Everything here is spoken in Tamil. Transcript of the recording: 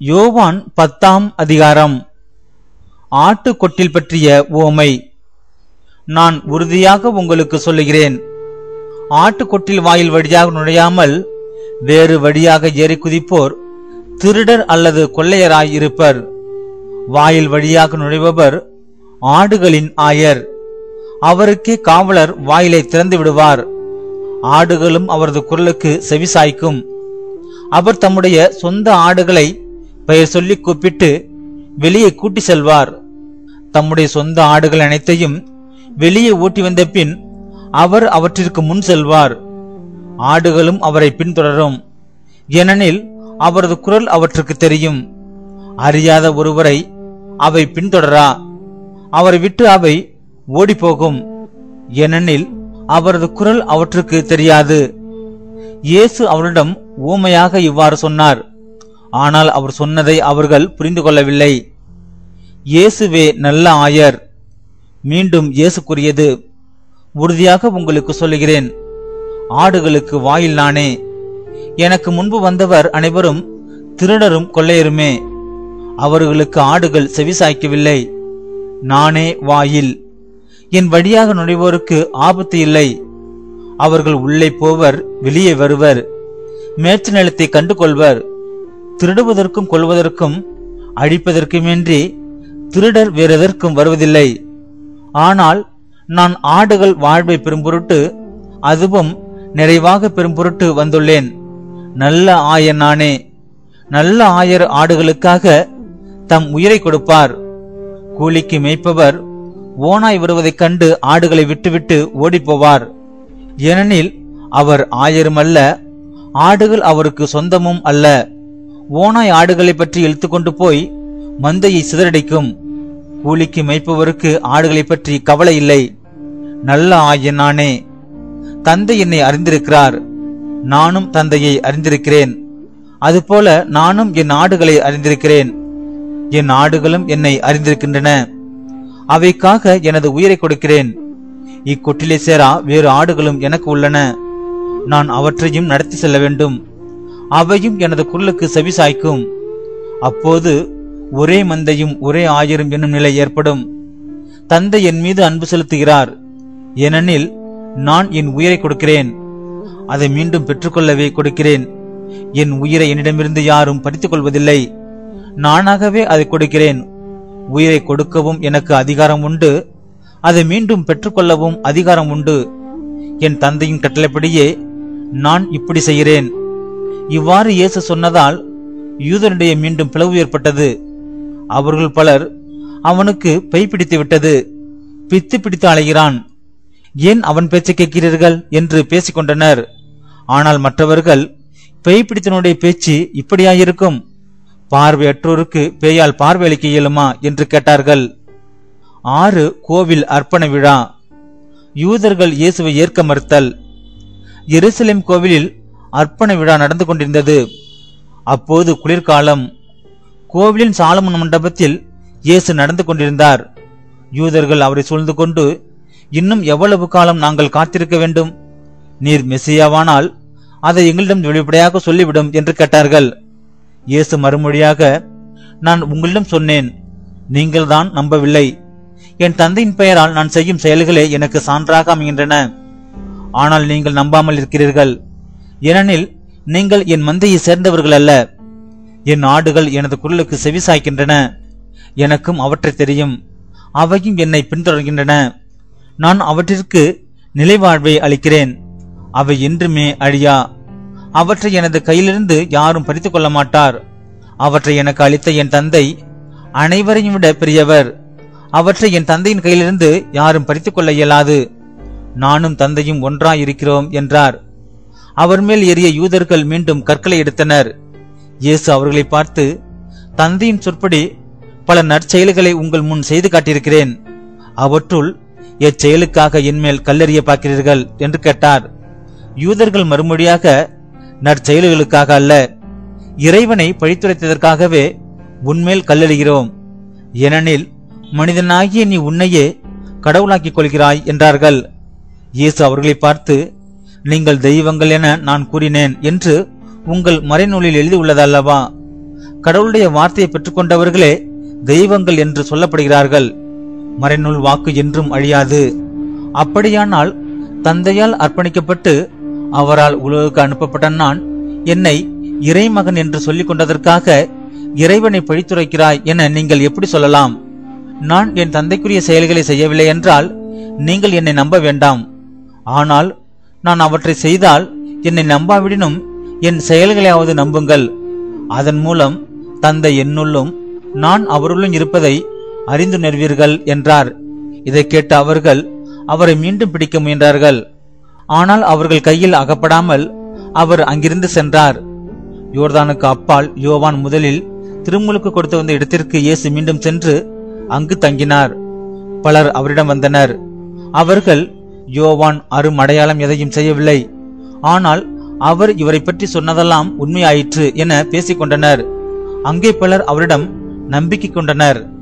யோவான் பத்தாம் அதிகாரம் ஆட்டுக்கொட்டில் பற்றிய உவமை நான் உறுதியாக உங்களுக்கு சொல்லுகிறேன் ஆட்டுக்கொட்டில் வாயில் வழியாக நுழையாமல் வேறு வழியாக ஏறி குதிப்போர் திருடர் அல்லது கொள்ளையராய் இருப்பர் வாயில் வழியாக நுழைபவர் ஆடுகளின் ஆயர் அவருக்கே காவலர் வாயிலை திறந்து விடுவார் ஆடுகளும் அவரது குரலுக்கு செவிசாய்க்கும் அவர் தம்முடைய சொந்த ஆடுகளை பெயர் சொல்லி கூப்பிட்டு வெளியே கூட்டி செல்வார் தம்முடைய சொந்த ஆடுகள் அனைத்தையும் வெளியே ஓட்டி வந்த பின் அவர் அவற்றிற்கு முன் செல்வார் ஆடுகளும் அவரை பின்தொடரும் ஏனெனில் அவரது குரல் அவற்றுக்கு தெரியும் அறியாத ஒருவரை அவை பின்தொடரா அவரை விட்டு அவை ஓடிப்போகும் ஏனெனில் அவரது குரல் அவற்றுக்கு தெரியாது இயேசு அவரிடம் ஊமையாக இவ்வாறு சொன்னார் ஆனால் அவர் சொன்னதை அவர்கள் புரிந்து கொள்ளவில்லை இயேசுவே நல்ல ஆயர் மீண்டும் இயேசு கூறியது உறுதியாக உங்களுக்கு சொல்லுகிறேன் ஆடுகளுக்கு வாயில் நானே எனக்கு முன்பு வந்தவர் அனைவரும் திருடரும் கொள்ளையருமே அவர்களுக்கு ஆடுகள் செவிசாய்க்கவில்லை நானே வாயில் என் வழியாக நுழைவோருக்கு ஆபத்து இல்லை அவர்கள் உள்ளே போவர் வெளியே வருவர் மேற்று நிலத்தை கண்டு கொள்வர் திருடுவதற்கும் கொள்வதற்கும் அழிப்பதற்குமின்றி திருடர் வேறெதற்கும் வருவதில்லை ஆனால் நான் ஆடுகள் வாழ்வை பெறும் பொருட்டு அதுவும் நிறைவாக பெறும் பொருட்டு வந்துள்ளேன் நல்ல ஆயர் நானே நல்ல ஆயர் ஆடுகளுக்காக தம் உயிரை கொடுப்பார் கூலிக்கு மேய்ப்பவர் ஓனாய் வருவதைக் கண்டு ஆடுகளை விட்டுவிட்டு ஓடிப்போவார் ஏனெனில் அவர் ஆயரும் அல்ல ஆடுகள் அவருக்கு சொந்தமும் அல்ல ஓனாய் ஆடுகளை பற்றி இழுத்துக்கொண்டு போய் மந்தையை சிதறடிக்கும் கூலிக்கு மேய்ப்பவருக்கு ஆடுகளை பற்றி கவலை இல்லை நல்ல ஆயன் நானே தந்தை என்னை அறிந்திருக்கிறார் நானும் தந்தையை அறிந்திருக்கிறேன் அதுபோல நானும் என் ஆடுகளை அறிந்திருக்கிறேன் என் ஆடுகளும் என்னை அறிந்திருக்கின்றன அவைக்காக எனது உயிரை கொடுக்கிறேன் இக்கொட்டிலே சேரா வேறு ஆடுகளும் எனக்கு உள்ளன நான் அவற்றையும் நடத்தி செல்ல வேண்டும் அவையும் எனது குரலுக்கு செவிசாய்க்கும் அப்போது ஒரே மந்தையும் ஒரே ஆயரும் என்னும் நிலை ஏற்படும் தந்தை என் மீது அன்பு செலுத்துகிறார் ஏனெனில் நான் என் உயிரை கொடுக்கிறேன் அதை மீண்டும் பெற்றுக்கொள்ளவே கொடுக்கிறேன் என் உயிரை என்னிடமிருந்து யாரும் பறித்துக் கொள்வதில்லை நானாகவே அதை கொடுக்கிறேன் உயிரை கொடுக்கவும் எனக்கு அதிகாரம் உண்டு அதை மீண்டும் பெற்றுக்கொள்ளவும் அதிகாரம் உண்டு என் தந்தையின் கட்டளைப்படியே நான் இப்படி செய்கிறேன் இவ்வாறு இயேசு சொன்னதால் யூதனிடையே மீண்டும் பிளவு ஏற்பட்டது அவர்கள் பலர் அவனுக்கு பை பிடித்து விட்டது பித்து பிடித்து அலைகிறான் ஏன் அவன் பேச்சை கேட்கிறீர்கள் என்று பேசிக் கொண்டனர் ஆனால் மற்றவர்கள் பேய் பிடித்தனுடைய பேச்சு இப்படியாயிருக்கும் பார்வையற்றோருக்கு பேயால் பார்வையளிக்க இயலுமா என்று கேட்டார்கள் ஆறு கோவில் அர்ப்பண விழா யூதர்கள் இயேசுவை ஏற்க மறுத்தல் எருசலேம் கோவிலில் அர்ப்பண விழா நடந்து கொண்டிருந்தது அப்போது குளிர்காலம் கோவிலின் சாலமன் மண்டபத்தில் இயேசு நடந்து கொண்டிருந்தார் யூதர்கள் அவரை சூழ்ந்து கொண்டு இன்னும் எவ்வளவு காலம் நாங்கள் காத்திருக்க வேண்டும் நீர் மெஸ்ஸியாவானால் அதை எங்களிடம் வெளிப்படையாக சொல்லிவிடும் என்று கேட்டார்கள் இயேசு மறுமொழியாக நான் உங்களிடம் சொன்னேன் நீங்கள்தான் நம்பவில்லை என் தந்தையின் பெயரால் நான் செய்யும் செயல்களே எனக்கு சான்றாக அமைகின்றன ஆனால் நீங்கள் நம்பாமல் இருக்கிறீர்கள் ஏனெனில் நீங்கள் என் மந்தையை சேர்ந்தவர்கள் அல்ல என் ஆடுகள் எனது குரலுக்கு செவிசாய்க்கின்றன எனக்கும் அவற்றை தெரியும் அவையும் என்னை பின்தொடர்கின்றன நான் அவற்றிற்கு நிலைவாழ்வை அளிக்கிறேன் அவை என்றுமே அழியா அவற்றை எனது கையிலிருந்து யாரும் பறித்துக் கொள்ள மாட்டார் அவற்றை எனக்கு அளித்த என் தந்தை அனைவரையும் விட பெரியவர் அவற்றை என் தந்தையின் கையிலிருந்து யாரும் பறித்துக் கொள்ள இயலாது நானும் தந்தையும் ஒன்றாயிருக்கிறோம் என்றார் அவர் மேல் ஏறிய யூதர்கள் மீண்டும் கற்களை எடுத்தனர் இயேசு அவர்களை பார்த்து தந்தையின் சொற்படி பல நற்செயல்களை உங்கள் முன் செய்து காட்டியிருக்கிறேன் அவற்றுள் எச்செயலுக்காக என்மேல் கல்லெறிய பார்க்கிறீர்கள் என்று கேட்டார் யூதர்கள் மறுமொழியாக நற்செயல்களுக்காக அல்ல இறைவனை பழித்துரைத்ததற்காகவே உன்மேல் கல்லெறிகிறோம் ஏனெனில் மனிதனாகிய நீ உன்னையே கடவுளாக்கிக் கொள்கிறாய் என்றார்கள் இயேசு அவர்களை பார்த்து நீங்கள் தெய்வங்கள் என நான் கூறினேன் என்று உங்கள் மறைநூலில் எழுதியுள்ளதல்லவா கடவுளுடைய வார்த்தையை பெற்றுக்கொண்டவர்களே தெய்வங்கள் என்று சொல்லப்படுகிறார்கள் மறைநூல் வாக்கு என்றும் அழியாது அப்படியானால் தந்தையால் அர்ப்பணிக்கப்பட்டு அவரால் உலகுக்கு அனுப்பப்பட்ட நான் என்னை இறைமகன் என்று சொல்லிக் கொண்டதற்காக இறைவனை பழித்துரைக்கிறாய் என நீங்கள் எப்படி சொல்லலாம் நான் என் தந்தைக்குரிய செயல்களை செய்யவில்லை என்றால் நீங்கள் என்னை நம்ப வேண்டாம் ஆனால் நான் அவற்றை செய்தால் என்னை நம்பாவிடினும் என் செயல்களையாவது நம்புங்கள் அதன் மூலம் தந்தை என்னுள்ளும் நான் அவருள்ளும் இருப்பதை அறிந்துணர்வீர்கள் என்றார் இதை கேட்ட அவர்கள் அவரை மீண்டும் பிடிக்க முயன்றார்கள் ஆனால் அவர்கள் கையில் அகப்படாமல் அவர் அங்கிருந்து சென்றார் யோர்தானுக்கு அப்பால் யோவான் முதலில் திருமுழுக்கு கொடுத்து வந்த இடத்திற்கு இயேசு மீண்டும் சென்று அங்கு தங்கினார் பலர் அவரிடம் வந்தனர் அவர்கள் யோவான் அரும் அடையாளம் எதையும் செய்யவில்லை ஆனால் அவர் இவரை பற்றி சொன்னதெல்லாம் உண்மையாயிற்று என பேசிக் கொண்டனர் அங்கே பலர் அவரிடம் நம்பிக்கை கொண்டனர்